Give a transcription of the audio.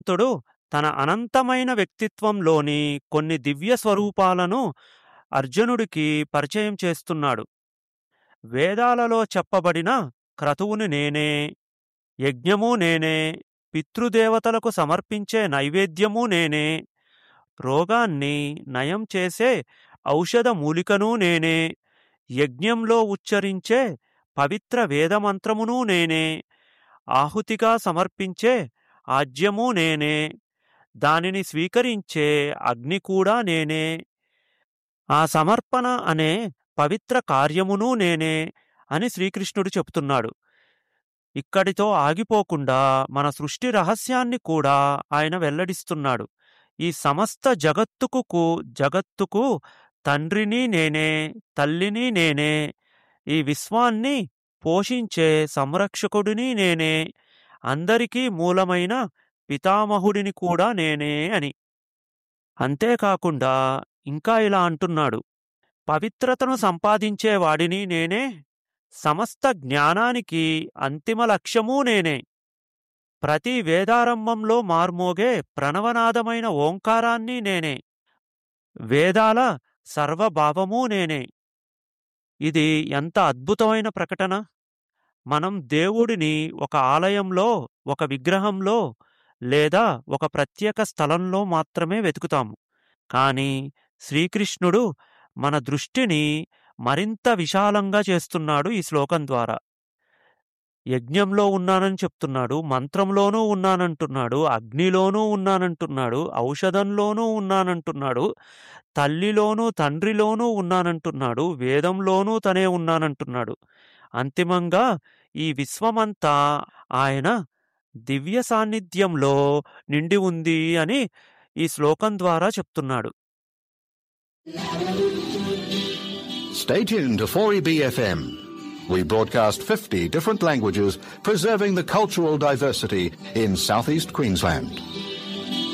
భగవంతుడు తన అనంతమైన వ్యక్తిత్వంలోని కొన్ని దివ్య స్వరూపాలను అర్జునుడికి పరిచయం చేస్తున్నాడు వేదాలలో చెప్పబడిన క్రతువుని నేనే యజ్ఞము నేనే పితృదేవతలకు సమర్పించే నైవేద్యము నేనే రోగాన్ని నయం చేసే ఔషధ మూలికను నేనే యజ్ఞంలో ఉచ్చరించే పవిత్ర వేదమంత్రమును నేనే ఆహుతిగా సమర్పించే ఆజ్యము నేనే దానిని స్వీకరించే అగ్ని కూడా నేనే ఆ సమర్పణ అనే పవిత్ర కార్యమును నేనే అని శ్రీకృష్ణుడు చెప్తున్నాడు ఇక్కడితో ఆగిపోకుండా మన సృష్టి రహస్యాన్ని కూడా ఆయన వెల్లడిస్తున్నాడు ఈ సమస్త జగత్తుకు జగత్తుకు తండ్రిని నేనే తల్లిని నేనే ఈ విశ్వాన్ని పోషించే సంరక్షకుడిని నేనే అందరికీ మూలమైన పితామహుడిని కూడా నేనే అని అంతేకాకుండా ఇంకా ఇలా అంటున్నాడు పవిత్రతను సంపాదించేవాడిని నేనే సమస్త జ్ఞానానికి అంతిమ లక్ష్యమూ నేనే ప్రతి వేదారంభంలో మార్మోగే ప్రణవనాదమైన ఓంకారాన్ని నేనే వేదాల సర్వభావమూ నేనే ఇది ఎంత అద్భుతమైన ప్రకటన మనం దేవుడిని ఒక ఆలయంలో ఒక విగ్రహంలో లేదా ఒక ప్రత్యేక స్థలంలో మాత్రమే వెతుకుతాము కాని శ్రీకృష్ణుడు మన దృష్టిని మరింత విశాలంగా చేస్తున్నాడు ఈ శ్లోకం ద్వారా యజ్ఞంలో ఉన్నానని చెప్తున్నాడు మంత్రంలోనూ ఉన్నానంటున్నాడు అగ్నిలోనూ ఉన్నానంటున్నాడు ఔషధంలోనూ ఉన్నానంటున్నాడు తల్లిలోనూ తండ్రిలోనూ ఉన్నానంటున్నాడు వేదంలోనూ తనే ఉన్నానంటున్నాడు అంతిమంగా ఈ విశ్వమంతా ఆయన దివ్య సాన్నిధ్యంలో నిండి ఉంది అని ఈ శ్లోకం ద్వారా చెప్తున్నాడు Stay tuned to 4EBFM. We broadcast 50 different languages, preserving the cultural diversity in southeast Queensland.